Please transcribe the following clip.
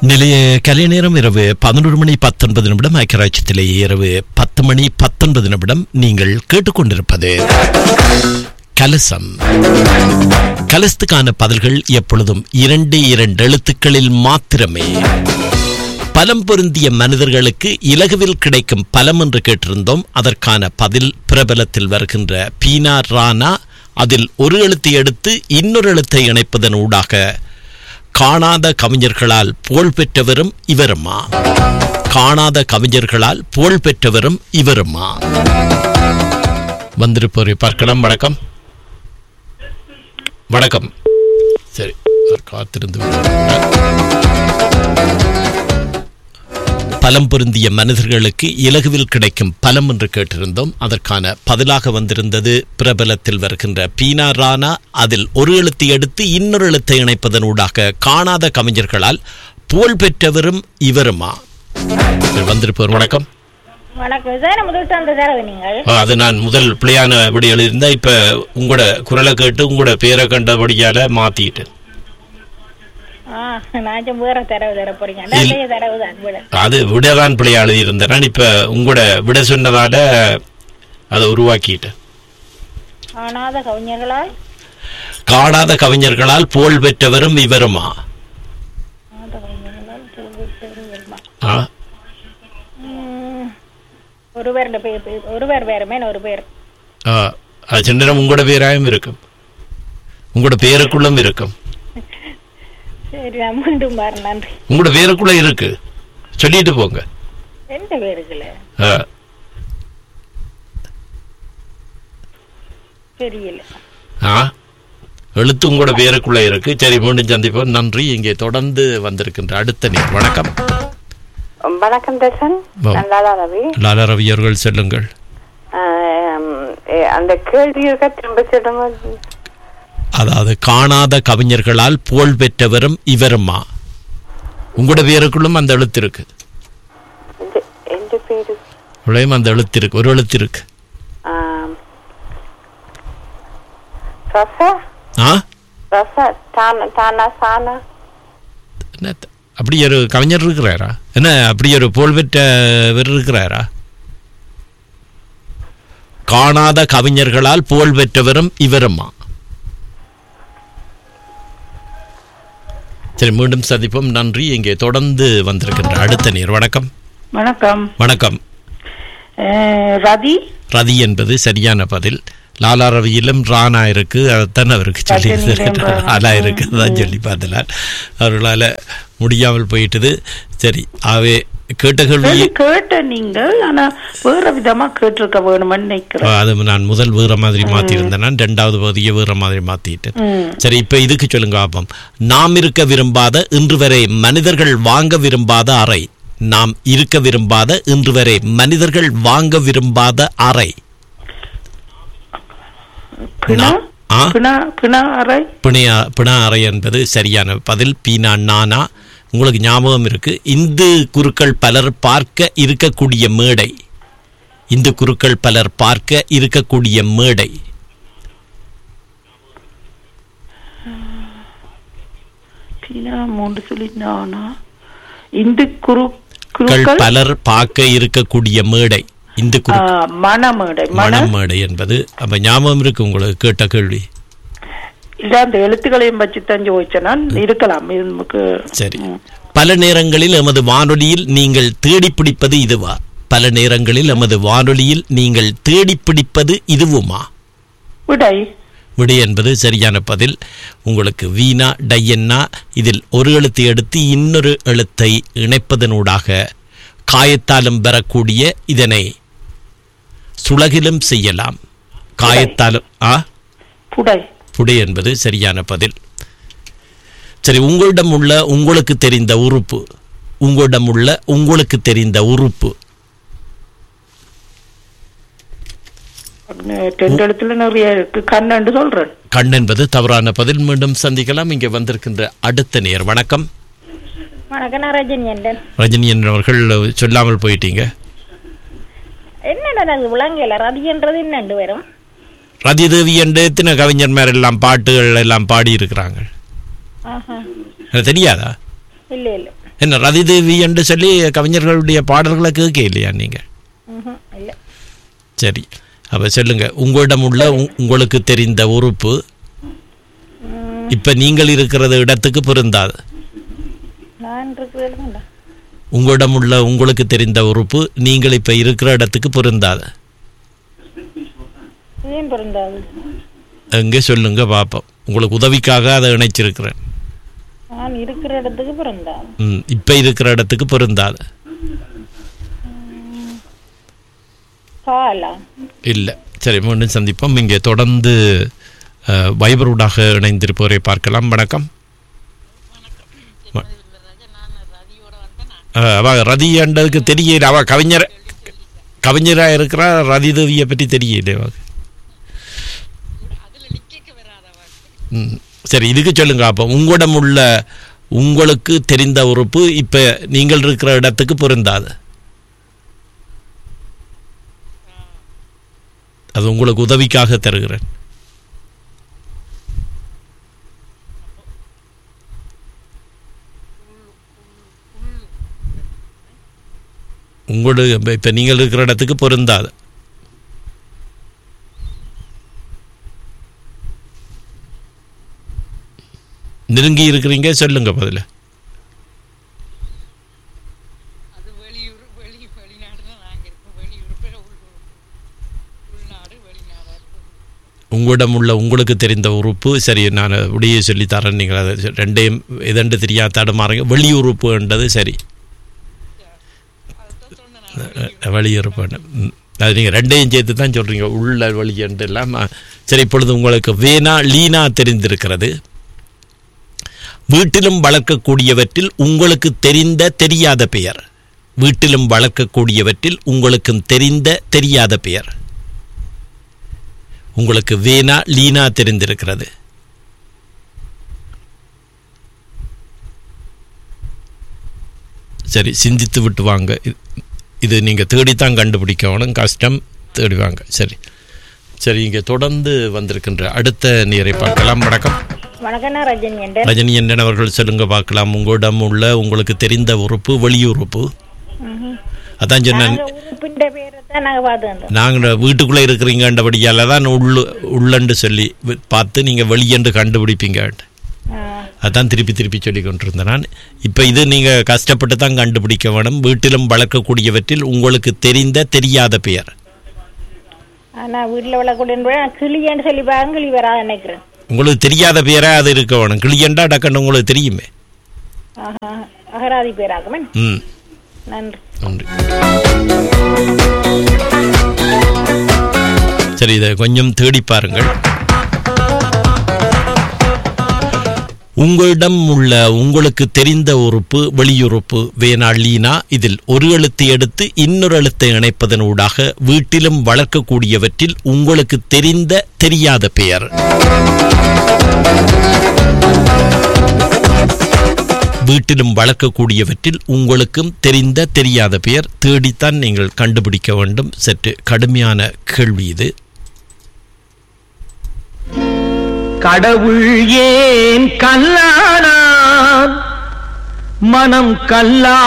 நிலைய கலை நேரம் இரவு பதினொரு மணி பத்தொன்பது நிமிடம் ஐக்கியராட்சியத்திலே இரவு பத்து மணி பத்தொன்பது நிமிடம் நீங்கள் கேட்டுக்கொண்டிருப்பது கலசம் கலசத்துக்கான பதில்கள் எப்பொழுதும் இரண்டு இரண்டு எழுத்துக்களில் மாத்திரமே பலம் பொருந்திய மனிதர்களுக்கு இலகுவில் கிடைக்கும் பலம் என்று கேட்டிருந்தோம் அதற்கான பதில் பிரபலத்தில் வருகின்ற பீனா ராணா அதில் ஒரு எழுத்தை எடுத்து இன்னொரு எழுத்தை இணைப்பதன் ஊடாக காணாத கவிஞர்களால் புகழ் பெற்றவரும் இவருமா காணாத கவிஞர்களால் புகழ் பெற்றவரும் இவருமா வந்திருப்பவரை பார்க்கலாம் வணக்கம் வணக்கம் சரி அவர் காத்திருந்து விட்டார். பலம் பொருந்திய மனிதர்களுக்கு இலகுவில் கிடைக்கும் பலம் என்று கேட்டிருந்தோம் அதற்கான பதிலாக வந்திருந்தது பிரபலத்தில் வருகின்ற பீனா ராணா அதில் ஒரு எழுத்தை எடுத்து இன்னொரு எழுத்தை இணைப்பதன் ஊடாக காணாத கவிஞர்களால் புகழ் பெற்றவரும் இவருமா வந்திருப்பவர் வணக்கம் வணக்கம் சார் நம்ம முதல் தந்த தரவு நீங்கள் ஆ, அது நான் முதல் பிள்ளையான விட எழுதியிருந்தா இப்ப உங்களோட குரலை கேட்டு உங்களோட பேரை கண்டபடியால மாத்திட்டேன் ஆ நான் சும்மா வேற தரவு தர போறீங்க நிறைய தரவு தான் விட அது விடதான் பிள்ளையா எழுதியிருந்தேன் நான் இப்ப உங்களோட விட சொன்னதால அதை உருவாக்கிட்டேன் ஆனாத கவிஞர்களால் காணாத கவிஞர்களால் புகழ் பெற்றவரும் இவருமா ஆனாத கவிஞர்களால் புகழ்பெற்றவர் வருமா? ஆ, ம், ஒருவருடைய பேர் பேர் ஒருவர் வேறுமே ஒரு பேர் ஆ, அது சின்ன நேரம் உங்களோட பேராயும் இருக்கும் உங்களோட பேருக்குள்ளும் இருக்கும் சரி நான் மீண்டும் பாரு நன்றி உங்களோட பேருக்குள்ள இருக்கு சொல்லிட்டு போங்க எந்த பேருக்குல ஆ, தெரியல ஆ எழுத்து உங்களோட பேருக்குள்ள இருக்கு சரி மீண்டும் சந்திப்போம் நன்றி இங்கே தொடர்ந்து வந்திருக்கின்ற அடுத்த நீர் வணக்கம் வணக்கம் தர்ஷன் வா. நல்லா ரவி லாலா ரவி அவர்கள் சொல்லுங்கள் ஆம், ஏ, அந்த கேள்வி இருக்க திரும்ப சொல்லுங்க அதாவது காணாத கவிஞர்களால் புகழ் பெற்றவரும் இவருமா உங்களோட பேருக்குள்ளும் அந்த எழுத்து இருக்கு எந்த- எந்த பேரு உங்களையும் அந்த எழுத்து இருக்கு ஒரு எழுத்து இருக்கு ஆம். ரசா ஆ ரசா தானா தானா சானா என்ன த- அப்படி ஒரு கவிஞர் இருக்கிறாரா என்ன அப்படி ஒரு புகழ் பெற்றவர் இருக்கிறாரா காணாத கவிஞர்களால் புகழ் பெற்றவரும் இவருமா சரி மீண்டும் சந்திப்போம் நன்றி இங்கே தொடர்ந்து வந்திருக்கின்ற அடுத்த நீர் வணக்கம் வணக்கம் வணக்கம் அஹ், ரதி ரதி என்பது சரியான பதில் லாலா ரவியிலும் ராணா இருக்கு அதைத்தான் அவருக்கு சொல்லி ரஜினியிலும் ராணா. ராணா இருக்கு அதான் சொல்லி பார்த்தலால் அவர்களால் முடியாமல் போயிட்டது சரி ஆகவே கேட்ட கேள்வி கேள்வி கேட்ட நீங்கள் ஆனா வேற விதமா கேட்டிருக்க வேணும்னு நினைக்கிறேன் அது நான் முதல் வேற மாதிரி மாத்திருந்தேன் நான் ரெண்டாவது பகுதியை வேற மாதிரி மாத்திட்டேன் ம். சரி இப்ப இதுக்கு சொல்லுங்க பாப்போம் நாம் இருக்க விரும்பாத இன்று வரை மனிதர்கள் வாங்க விரும்பாத அறை நாம் இருக்க விரும்பாத இன்று வரை மனிதர்கள் வாங்க விரும்பாத அறை பிணா நான்- ஆ? பிணா பிணா அறை பிணையா பிணா அறை என்பது சரியான பதில் பீனா நானா உங்களுக்கு ஞாபகம் இருக்கு இந்து குருக்கள் பலர் பார்க்க இருக்கக்கூடிய மேடை இந்து குருக்கள் பலர் பார்க்க இருக்கக்கூடிய மேடை பிணா மூன்று சொல்லி நானா இந்து குரு கள் குருக்கள் பலர் பார்க்க இருக்கக்கூடிய மேடை இந்து குரு ஆ, மணமேடை மண மணம் மேடை என்பது அப்ப ஞாபகம் இருக்கு உங்களுக்கு கேட்ட கேள்வி இல்ல அந்த எழுத்துக்களையும் வச்சு தான் யோசிச்சேன் நான் இருக்கலாம் இது நமக்கு சரி பல நேரங்களில் எமது வானொலியில் நீங்கள் தேடி பிடிப்பது இதுவா பல நேரங்களில் எமது வானொலியில் நீங்கள் தேடி பிடிப்பது இதுவுமா விடை விடை என்பது சரியான பதில் உங்களுக்கு வீணா டையன்னா இதில் ஒரு எழுத்தை எடுத்து இன்னொரு எழுத்தை இணைப்பதனூடாக காயத்தாலும் பெறக்கூடிய இதனை சுலகிலும் செய்யலாம் காயத்தாலும் ஆ புடை புடை என்பது சரியான பதில் சரி உங்களிடம் உள்ள உங்களுக்கு தெரிந்த உறுப்பு உங்களிடம் உள்ள உங்களுக்கு தெரிந்த உறுப்பு ரெண்டு இடத்துல நிறைய இருக்கு கண்ணு சொல்றேன் கண் என்பது தவறான பதில் மீண்டும் சந்திக்கலாம் இங்கே வந்திருக்கின்ற அடுத்த நேர் வணக்கம் வணக்கம் நான் ரஜினி என்றேன் ரஜினி அவர்கள் சொல்லாமல் போயிட்டீங்க என்னடா அது விளங்கல ரதின்றது என்னண்டு வரும் ரதி தேவி என்று எத்தனை கவிஞர்மார் எல்லாம் பாட்டுகள் எல்லாம் பாடி இருக்கிறாங்க ஆஹா எனக்கு தெரியாதா இல்ல இல்ல என்ன ரதிதேவி என்று சொல்லி கவிஞர்களுடைய பாடல்களை கேட்க இல்லையா நீங்க ம்ஹும், இல்ல சரி அப்ப சொல்லுங்க உங்களிடம் உள்ள உங்- உங்களுக்கு தெரிந்த உறுப்பு இப்ப நீங்கள் இருக்கிற இடத்துக்கு பொருந்தாது நான் இருக்கிறது உங்களிடம் உள்ள உங்களுக்கு தெரிந்த உறுப்பு நீங்கள் இப்ப இருக்கிற இடத்துக்கு பொருந்தாது ஏன் பிறந்தாது எங்கே சொல்லுங்க பார்ப்போம் உங்களுக்கு உதவிக்காக அதை இணைச்சிருக்கிறேன் நான் இருக்கிற இடத்துக்கு பிறந்தாது ம் இப்ப இருக்கிற இடத்துக்கு பொருந்தாது காலா இல்லை சரி மீண்டும் சந்திப்போம் இங்கே தொடர்ந்து அஹ், வைபரூடாக இணைந்திருப்பவரை பார்க்கலாம் வணக்கம் வ- அஹ், அவ ரதி என்றதுக்கு தெரியல அவ கவிஞர் கவிஞராக இருக்கிறா ரதி தேவியை பற்றி தெரியல அவ ம், சரி இதுக்கு சொல்லுங்க அப்போ உங்களிடம் உள்ள உங்களுக்கு தெரிந்த உறுப்பு இப்போ நீங்கள் இருக்கிற இடத்துக்கு பொருந்தாது அது உங்களுக்கு உதவிக்காக தருகிறேன் உங்களுக்கு இப்ப- இப்ப நீங்கள் இருக்கிற இடத்துக்கு பொருந்தாது நெருங்கி இருக்கிறீங்க சொல்லுங்க பதில அது வெளியூர் வெளி வெளிநாடுல நாங்க இருக்கோம் வெளியூர் பேர் உள் உள்நாடு வெளிநாடா இருக்கும் உங்களிடம் உள்ள உங்களுக்கு தெரிந்த உறுப்பு சரி நான் விடிய சொல்லி தரேன் நீங்கள் அதை ரெண்டையும் இதண்டு தெரியாத தடுமாறுங்க வெளி உறுப்புன்றது சரி வெளியுறுப்பு அது நீங்கள் ரெண்டையும் சேர்த்து தான் சொல்கிறீங்க உள்ள வழியன்று எல்லாம் சரி இப்பொழுது உங்களுக்கு வேணா லீனா தெரிந்திருக்கிறது வீட்டிலும் வளர்க்கக்கூடியவற்றில் உங்களுக்கு தெரிந்த தெரியாத பெயர் வீட்டிலும் வளர்க்கக்கூடியவற்றில் உங்களுக்கும் தெரிந்த தெரியாத பெயர் உங்களுக்கு வேணா லீனா தெரிந்திருக்கிறது சரி சிந்தித்து விட்டு வாங்க இது- இது நீங்கள் தேடித்தான் கண்டுபிடிக்கணும் கஷ்டம் தேடி வாங்க சரி சரி இங்கே தொடர்ந்து வந்திருக்கின்ற அடுத்த நீரை பார்க்கலாம் வணக்கம் வணக்கம் நான் ரஜினி என்ற ரஜினி என்னன் அவர்கள் சொல்லுங்க பார்க்கலாம் உங்களிடம் உள்ள உங்களுக்கு தெரிந்த உறுப்பு வெளியுறுப்பு அதான் சொன்னேன் நாங்க உறுப்பின் பேரை தான் நாங்க பார்த்து வந்தோம் நாங்கள் வீட்டுக்குள்ளே இருக்கிறீங்கன்றபடியால் தான் உள்ளு உள்ளன்னு சொல்லி வி- பார்த்து நீங்கள் வெளியென்று கண்டுபிடிப்பீங்க ஆ, அதான் திருப்பி திருப்பி சொல்லி கொண்டிருந்தேன் நான் இப்போ இது நீங்கள் கஷ்டப்பட்டு தான் கண்டுபிடிக்க வேணும் வீட்டிலும் வளர்க்கக்கூடியவற்றில் உங்களுக்கு தெரிந்த தெரியாத பெயர் ஆனா வீட்டுல வளர்க்கூடிய நான் கிளியன்னு சொல்லி பாருங்க கிளி வராது நினைக்கிறேன் உங்களுக்கு தெரியாத பெயரா அது இருக்க வேணும் கிளியண்டா டக்குன்னு உங்களுக்கு தெரியுமே ஆஹா அகராதி பேராகுமே ம் நன்றி நன்றி சரி இதை கொஞ்சம் தேடி பாருங்கள் உங்களிடம் உள்ள உங்களுக்கு தெரிந்த உறுப்பு வெளியுறுப்பு வேணாளீனா இதில் ஒரு எழுத்தை எடுத்து இன்னொரு எழுத்தை இணைப்பதன் ஊடாக வீட்டிலும் வளர்க்கக்கூடியவற்றில் உங்களுக்கு தெரிந்த தெரியாத பெயர் வீட்டிலும் வளர்க்கக்கூடியவற்றில் உங்களுக்கும் தெரிந்த தெரியாத பெயர் தேடித்தான் நீங்கள் கண்டுபிடிக்க வேண்டும் சற்று கடுமையான கேள்வி இது கடவுள் ஏன் கல்லானான் மனம் கல்லா